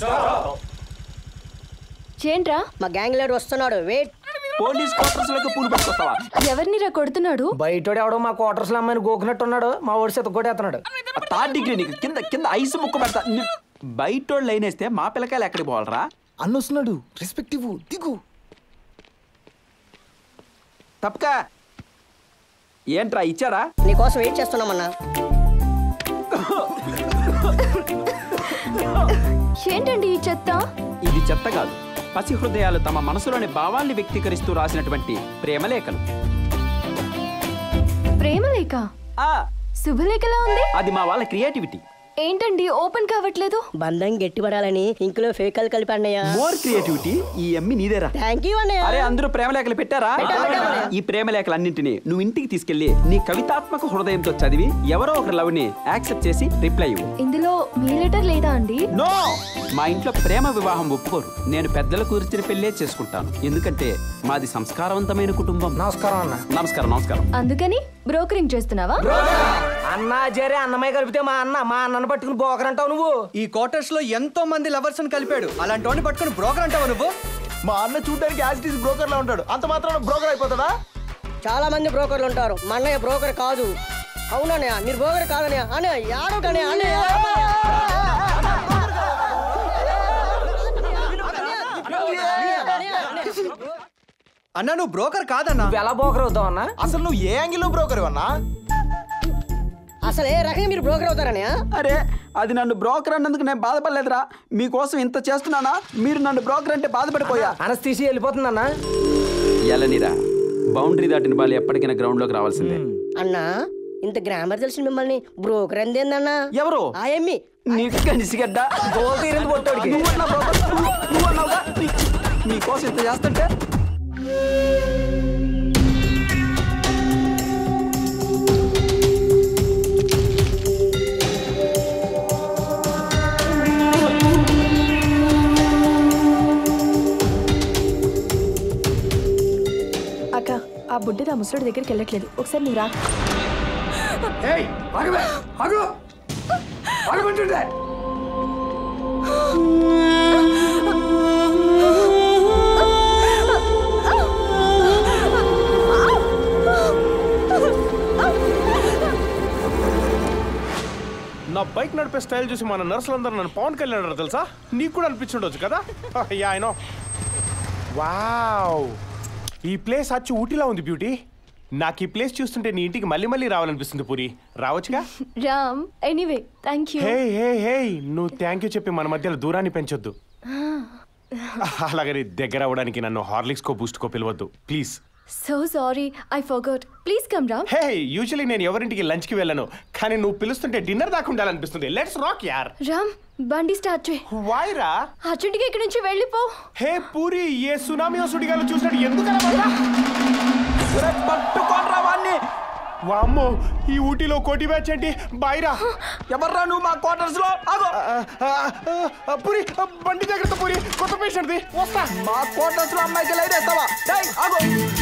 ఏంట్రా మా gang leader వస్తున్నాడు వెయిట్ పోలీస్ క్వార్టర్స్ లోకి పూలు పట్టుకొస్తావా ఎవరినిరా కొడుతున్నాడు బయటోడు ఎవడో మా క్వార్టర్స్ లో అమ్మాయిని గోకునట్టు ఉన్నాడు మా ఓడి చేత కొట్టేస్తున్నాడు ఆ థర్డ్ డిగ్రీ నీకు కింద కింద ఐస్ ముక్క పెడతా ని- బయటోళ్ళు లైన్ వేస్తే మా పిల్లకాయలు ఎక్కడికి పోవాలరా అన్న వస్తున్నాడు రెస్పెక్టివ్ దిగు తప్పక ఏంట్రా ఇచ్చారా నీకోసం వెయిట్ చేస్తున్నామన్నా ఏంటండి ఈ చెత్త ఇది చెత్త కాదు పసి హృదయాలు తమ మనసులోని భావాల్ని వ్యక్తీకరిస్తూ రాసినటువంటి ప్రేమలేఖలు ప్రేమలేఖ ఆ, శుభలేఖలా ఉంది అది మా వాళ్ళ క్రియేటివిటీ ఏంటండి ఓపెన్ కావట్లేదు బంధం గట్టిపడాలని ఇంకులో ఫేకల్ కలిపి అన్నయ్య మోర్ క్రియేటివిటీ ఈ అమ్మి నీదేరా థ్యాంక్ యూ అన్నయ్య అరే అందరూ ప్రేమలేఖలు పెట్టారా ఈ ప్రేమలేఖలన్నింటినీ నువ్వు ఇంటికి తీసుకెళ్లి నీ కవితాత్మక హృదయంతో చదివి ఎవరో ఒకరి లవ్ ని యాక్సెప్ట్ చేసి రిప్లై ఇవ్వు ఇందులో మీ లెటర్ లేదా అండి నో మా ఇంట్లో ప్రేమ వివాహం ఒప్పుకోరు నేను పెద్దల కూర్చుని పెళ్ళే చేసుకుంటాను ఎందుకంటే మాది సంస్కారవంతమైన కుటుంబం నమస్కారం అన్న నమస్కారం నమస్కారం అందుకని బ్రోకరింగ్ చేస్తున్నావా అన్న జరే అన్నమయ్య కలిపితే మా అన్న మా అన్నను పట్టుకుని బోకరంటావు నువ్వు ఈ క్వార్టర్స్ లో ఎంతో మంది లవర్స్ కలిపాడు అలాంటి వాడిని పట్టుకొని బ్రోకర్ అంటావా నువ్వు మా అన్న చూడడానికి యాజ్ ఇట్ బ్రోకర్ లా ఉంటాడు అంత మాత్రం బ్రోకర్ అయిపోతాడా చాలా మంది బ్రోకర్లు ఉంటారు మా అన్నయ్య బ్రోకర్ కాదు అవునన్నయ్య మీరు బ్రోకర్ కాదన్నయ్య అన్నయ్య యాడోటన్నయ్య అన్నయ్య అన్న నువ్వు బ్రోకర్ కాదన్నా నువ్వు ఎలా బోకర్ అవుతావు అన్న అసలు నువ్వు ఏ యాంగిల్ లో బ్రోకర్ అన్నా అసలు ఏ రకంగా మీరు బ్రోకర్ అవుతారన్నయ్య అరే అది నన్ను బ్రోకర్ అన్నందుకు నేను బాధపడలేదురా మీకోసం ఇంత చేస్తున్నానా మీరు నన్ను బ్రోకర్ అంటే బాధపడిపోయా అనస్థిసి వెళ్ళిపోతుందన్న ఎలనిరా బౌండరీ దాటిన బాల్ ఎప్పటికైనా గ్రౌండ్ లోకి రావాల్సిందే అన్నా ఇంత గ్రామర్ తెలిసిన మిమ్మల్ని బ్రోకర్ అందేందన్నా ఎవరు ఆయమ్మి నీకు కనిసిగడ్డ గోల్ తీరింది కొట్టాడికి నువ్వు అన్నావు బ్రోకర్, నువ్వు- నువ్వు అన్నావుగా? నీ- నీకోసం ఇంత చేస్తుంటే అక్క ఆ బుడ్డది ఆ ముసడి దగ్గరికి వెళ్ళట్లేదు ఒకసారి నువ్వు రా ఏయ్ ఆగవే ఆగు ఆగమంటుండే నా బైక్ నడిపే స్టైల్ చూసి మన నర్సులందరూ నన్ను పవన్ కళ్యాణ్ అన్నారు తెలుసా నీకు కూడా అనిపించుండొచ్చు కదా యా ఐ నో వావ్ ఈ ప్లేస్ అచ్చు ఊటీలా ఉంది బ్యూటీ నాకు ఈ ప్లేస్ చూస్తుంటే నీ ఇంటికి మళ్ళీ మళ్ళీ రావాలనిపిస్తుంది పూరి రావచ్చుగా Ram anyway thank you hey hey hey నువ్వు థ్యాంక్ యూ చెప్పి మన మధ్యలో దూరాన్ని పెంచొద్దు అలాగని దగ్గర అవ్వడానికి నన్ను హార్లిక్స్ కో బూస్ట్ కో పిలవద్దు please so sorry I forgot please come Ram hey usually నేను ఎవరింటికి లంచ్ కి వెళ్ళను కానీ నువ్వు పిలుస్తుంటే డిన్నర్ దాకా ఉండాలనిపిస్తుంది లెట్స్ రాక్ యార్ రామ్ బండి స్టార్ట్ చేయి వాయిరా అర్జెంట్గా ఇక్కడి నుంచి వెళ్ళిపో హే పూరి ఏ సునామీ సుడిగాలు చూసినట్టు ఎందుకు పట్టుకోనరా వాణ్ణి వామ్మో ఈ ఊటీలో కోటి బ్యాచ్ ఏంటి బాయిరా ఎవర్రా నువ్వు మా క్వార్టర్స్ లో ఆగో పూరి ఆ, బండి జాగ్రత్త పూరి కొత్త పేషెంట్ది వస్తా మా క్వార్టర్స్ లో అమ్మాయికి లైన్ వేస్తావా డేయ్, ఆగో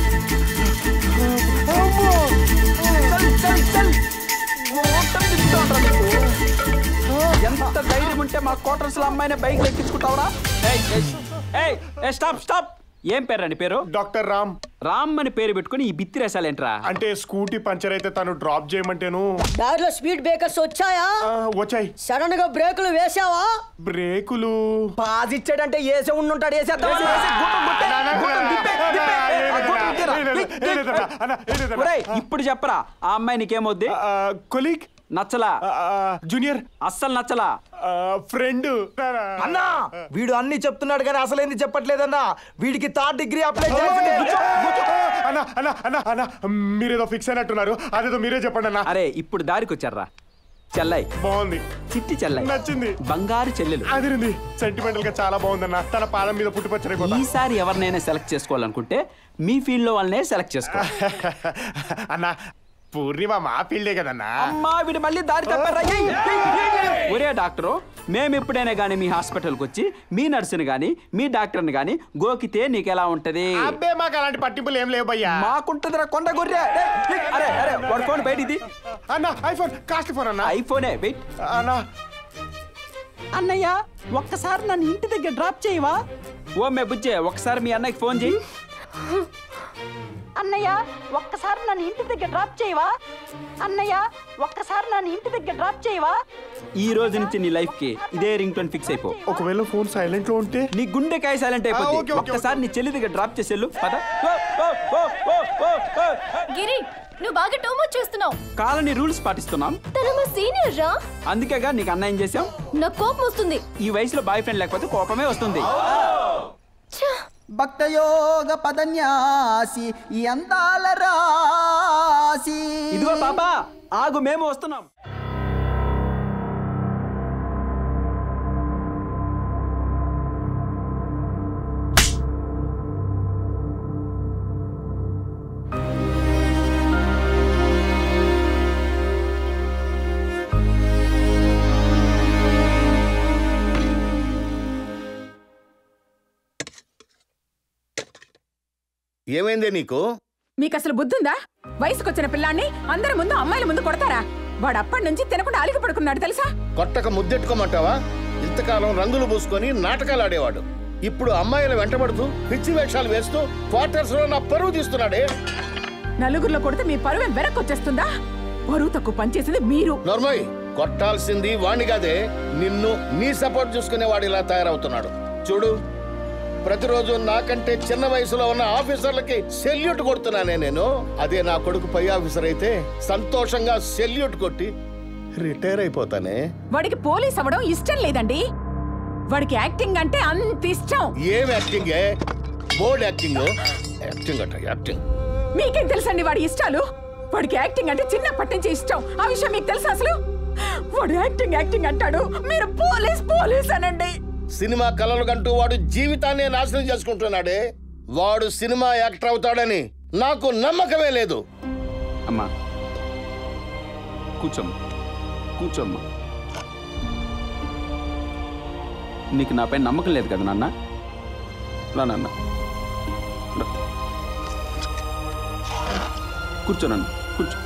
చల్, చల్, చల్. మొత్తం తిప్పుతావురా నువ్వు. ఎంత ధైర్యం ఉంటే మా క్వార్టర్స్ లో అమ్మాయిని బైక్ ఎక్కించుకుంటావురా ఏయ్, ఏయ్, ఏయ్, ఏయ్, స్టాప్ స్టాప్ ఏం పేరు అండి పేరు డాక్టర్ రామ్ రామ్ అని పేరు పెట్టుకుని ఈ బిత్తి రేసాలేంట్రా అంటే స్కూటీ పంచర్ అయితే తను డ్రాప్ చేయమంటేను దారిలో స్పీడ్ బ్రేకర్స్ వచ్చాయా ఆ, వచ్చాయి సడన్ గా బ్రేకులు వేసావా బ్రేకులు పాజ్ ఇచ్చాడంటే ఏసే ఉండుంటాడు వేసేద్దాం ఒరేయ్, ఇప్పుడు చెప్పరా ఆ అమ్మాయి నీకేమవుద్ది కొలీగ్ నచ్చలా జూనియర్ అస్సలు నచ్చలా ఫ్రెండ్ అన్నా వీడు అన్ని చెప్తున్నాడు కానీ అసలేంది చెప్పట్లేదన్నా వీడికి థర్డ్ డిగ్రీ అప్లై చేయాల్సిందే అన్న అన్న అన్న అన్న మీరేదో ఫిక్స్ అయినట్టున్నారు అదేదో మీరే చెప్పండి అన్న అరే ఇప్పుడు దారికి వచ్చారా చెల్లై బాగుంది చిట్టి చెల్లై నచ్చింది బంగారు చెల్లెలు అదిరింది సెంటిమెంటల్ గా చాలా బాగుందన్న తన పాదం మీద పుట్టుపచ్చరైపోతా ఈసారి ఎవరినైనా సెలెక్ట్ చేసుకోవాలనుకుంటే మీ ఫీల్డ్ లో వాళ్ళనే సెలెక్ట్ చేసుకో అన్న పూర్ణిమ మా ఫీల్డే కదన్నా అమ్మా వీడు మళ్ళీ దారి తప్పారా ఏయ్, ఏయ్, ఏయ్. ఒరే డాక్టరు మేము ఎప్పుడైనా కానీ మీ హాస్పిటల్కి వచ్చి మీ నర్సుని కానీ మీ డాక్టర్ని కానీ గోకితే నీకు ఎలా ఉంటది అబ్బే మాకు అలాంటి పట్టింపులు ఏం లేవు భయ్యా మాకుంటదిరా కొండ గొర్రె ఏయ్, ఏయ్, అరే అరే వాడు ఫోన్ బయట ఇది అన్న ఐఫోన్ కాస్ట్ ఫోన్ అన్న ఐఫోనే వెయిట్ అన్న అన్నయ్య ఒక్కసారి నన్ను ఇంటి దగ్గర డ్రాప్ చేయవా ఓ మే బుజ్జే ఒకసారి మీ అన్నయ్యకి ఫోన్ చేయి అన్నయ్య ఒక్కసారి నన్ను ఇంటి దగ్గర డ్రాప్ చేయవా అన్నయ్య ఒక్కసారి నన్ను ఇంటి దగ్గర డ్రాప్ చేయవా ఈ రోజు నుంచి నీ లైఫ్ కి ఇదే రింగ్ టోన్ ఫిక్స్ అయిపో ఒకవేళ ఫోన్ సైలెంట్ లో ఉంటే నీ గుండెకాయ సైలెంట్ ఆ, ఓకే, అయిపోతుంది ఓకే, ఒక్కసారి నీ చెల్లి దగ్గర డ్రాప్ చేసేళ్ళు పద ఓ, ఓ, ఓ, ఓ, ఓ, ఓ. గిరి నువ్వు బాగా టూ మచ్ చేస్తున్నావు కాలనీ రూల్స్ పాటిస్తున్నాం తన మా సీనియర్ రా అందుకేగా నీకు అన్యాయం చేసాం నాకు కోపం వస్తుంది ఈ వయసులో బాయ్ ఫ్రెండ్ లేకపోతే కోపమే వస్తుంది భక్తయోగ పదన్యాసి ఈ అందాల రాసి ఇదిగో పాపా ఆగు మేము వస్తున్నాం ఏమైందే నీకు మీకు అసలు బుద్ధుందా వయసుకొచ్చిన పిల్లాన్ని అందరి ముందు అమ్మాయిల ముందు కొడతారా వాడు అప్పటి నుంచి తినకుండా అలిగి పడుకున్నాడు తెలుసా కొట్టక ముద్దెట్టుకోమంటావా ఇంతకాలం రంగులు పూసుకొని నాటకాలు ఆడేవాడు ఇప్పుడు అమ్మాయిలు వెంటబడుతూ పిచ్చి వేషాలు వేస్తూ క్వార్టర్స్ లో నా పరువు తీస్తున్నాడే నలుగురిలో కొడితే మీ పరువు వెనక్కొచ్చేస్తుందా పరువు తక్కువ పనిచేసింది మీరు నర్మయ్ కొట్టాల్సింది వాణ్ణి కాదే నిన్ను నీ సపోర్ట్ చూసుకునే వాడు ఇలా తయారవుతున్నాడు చూడు ప్రతిరోజు నాకంటే చిన్న వయసులో ఉన్న ఆఫీసర్లకి సెల్యూట్ కొడుతున్నానే నేను అదే నా కొడుకు పై ఆఫీసర్ అయితే సంతోషంగా సెల్యూట్ కొట్టి రిటైర్ అయిపోతానే వాడికి పోలీస్ అవ్వడం ఇష్టం లేదండి వాడికి యాక్టింగ్ అంటే అంత ఇష్టం ఏం యాక్టింగ్ బోర్డ్ యాక్టింగ్ యాక్టింగ్ అట యాక్టింగ్ మీకేం తెలుసండి వాడి ఇష్టాలు వాడికి యాక్టింగ్ అంటే చిన్నప్పటి నుంచి ఇష్టం ఆ విషయం మీకు తెలుసా అసలు వాడు యాక్టింగ్ యాక్టింగ్ అంటాడు మీరు పోలీస్ పోలీస్ అనండి సినిమా కలలు కంటూ వాడు జీవితాన్ని నాశనం చేసుకుంటున్నాడే వాడు సినిమా యాక్టర్ అవుతాడని నాకు నమ్మకమే లేదు అమ్మా కూర్చోమ్మా కూర్చోమ్మా నీకు నాపై నమ్మకం లేదు కదా నాన్న రా నాన్న రా. కూర్చో నాన్న కూర్చో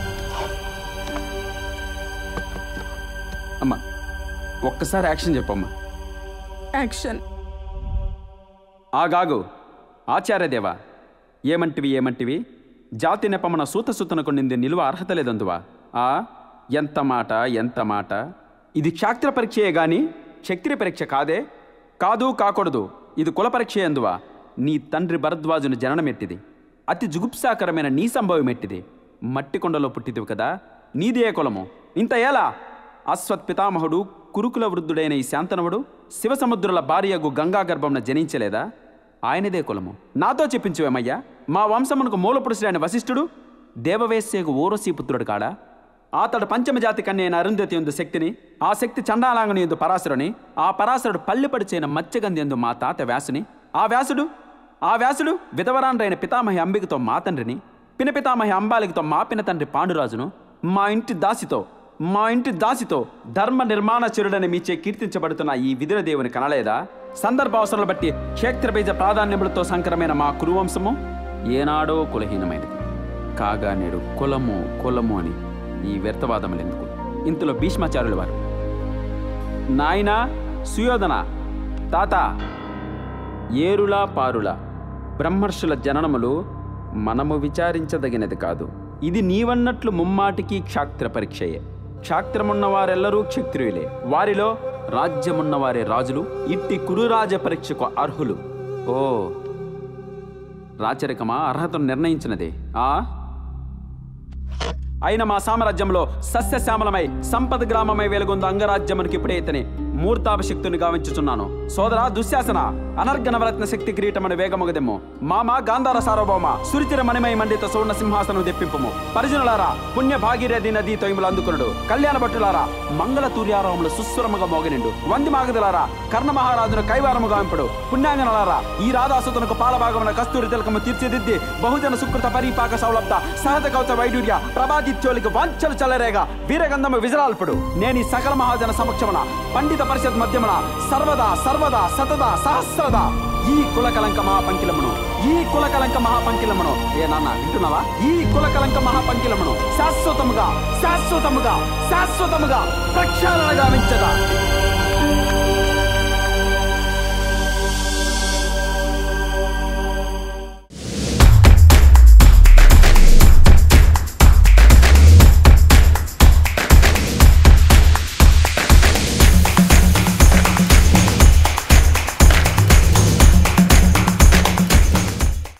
అమ్మా ఒక్కసారి యాక్షన్ చెప్పమ్మా యాక్షన్ ఆగాగు ఆచార్యదేవా ఏమంటివి ఏమంటివి జాతి నెపమన సూత సుతనకు నింది నిలువ అర్హత లేదందువా ఆ ఎంత మాట ఎంత మాట ఇది క్షాత్ర పరీక్షయే గాని క్షత్రియ పరీక్ష కాదే కాదు కాకూడదు ఇది కుల పరీక్ష ఎందువా నీ తండ్రి భరద్వాజుని జననమెట్టిది అతి జుగుప్సాకరమైన నీ సంభవం ఎట్టిది మట్టి కొండలో పుట్టిదివి కదా నీదే కులము ఇంత ఎలా అశ్వత్ పితామహుడు కురుకుల వృద్ధుడైన ఈ శాంతనవుడు శివసముద్రుల భార్యగు గంగా గర్భంన జనించలేదా ఆయనదే కులము నాతో చెప్పించువేమయ్యా మా వంశమునకు మూలపురుషుడైన వశిష్ఠుడు దేవవేశ్యకు ఓరసీపుత్రుడు కాడా అతడు పంచమజాతి కన్యైన అరుంధతి ఎందు శక్తిని ఆ శక్తి చండాలాంగుని ఎందు పరాశరుని ఆ పరాశరుడు పల్లిపడిచైన మత్స్యగంధి ఎందు మా తాత వ్యాసుని ఆ వ్యాసుడు ఆ వ్యాసుడు విధవరాండ్రైన పితామహి అంబికతో మా తండ్రిని పినపితామహి అంబాలికతో మా పిన తండ్రి పాండురాజును మా ఇంటి దాసితో మా ఇంటి దాసితో ధర్మ నిర్మాణచరుడని మీచే కీర్తించబడుతున్న ఈ విదుర దేవుని కనలేదా సందర్భ అవసరాలు బట్టి క్షేత్రబీజ ప్రాధాన్యములతో సంకరమైన మా కురువంశము ఏనాడో కులహీనమైనది కాగా నేడు కులము కులము అని ఈ వ్యర్థవాదములెందుకు ఇంతలో భీష్మాచార్యుల వారు నాయనా సుయోధన తాత ఏరులా పారులా బ్రహ్మర్షుల జననములు మనము విచారించదగినది కాదు ఇది నీవన్నట్లు ముమ్మాటికి క్షాత్ర పరీక్షయే క్షాత్రమున్న వారెల్లరూ క్షత్రియులే వారిలో రాజ్యమున్న వారే రాజులు ఇట్టి కురురాజ పరీక్షకు అర్హులు ఓ రాచరికమా అర్హతను నిర్ణయించినదే ఆ అయిన మా సామ్రాజ్యంలో సస్యశ్యామలమై సంపద గ్రామమై వెలుగొందు అంగరాజ్యమునికి ఇప్పుడే ఇతని మూర్తాభిషక్తుని గావించుచున్నాను సోదరా దుశ్శాసన అనర్గ నవరత్న శక్తి కిరీటమని వేగమొగదెమ్ము మామ గాంధార సార్వభౌమ సురిచిర మణిమయ మండిత సువర్ణ సింహాసనం తెప్పింపుము పరిజనులారా పుణ్య భాగీరథి నదీ తొయిములు అందుకునుడు కళ్యాణ భట్టులారా మంగళ తూర్యారములు సుస్వరముగా మోగనిండు వంది మాగదులారా కర్ణ మహారాజును కైవారము గాంపుడు పుణ్యాంగనలారా ఈ రాధాసుతునకు పాలభాగమున కస్తూరి తిలకము తీర్చిదిద్ది బహుజన సుకృత పరిపాక సౌలభ్త సహజ కౌత వైడూర్య ప్రభాదిత్యోలికి వాంఛలు చల్లరేగా వీరగంధము విజరాల్పుడు నేను ఈ సకల మహాజన సమక్షమున పండిత పరిషత్ మధ్యమున సర్వదా సర్వదా సతదా సహస్రదా ఈ కులకలంక మహాపంకిలమును ఈ కులకలంక మహాపంకిలమును ఏ నాన్న వింటున్నావా ఈ కులకలంక మహాపంకిలమును శాశ్వతముగా శాశ్వతముగా శాశ్వతముగా ప్రక్షాళన గావించగా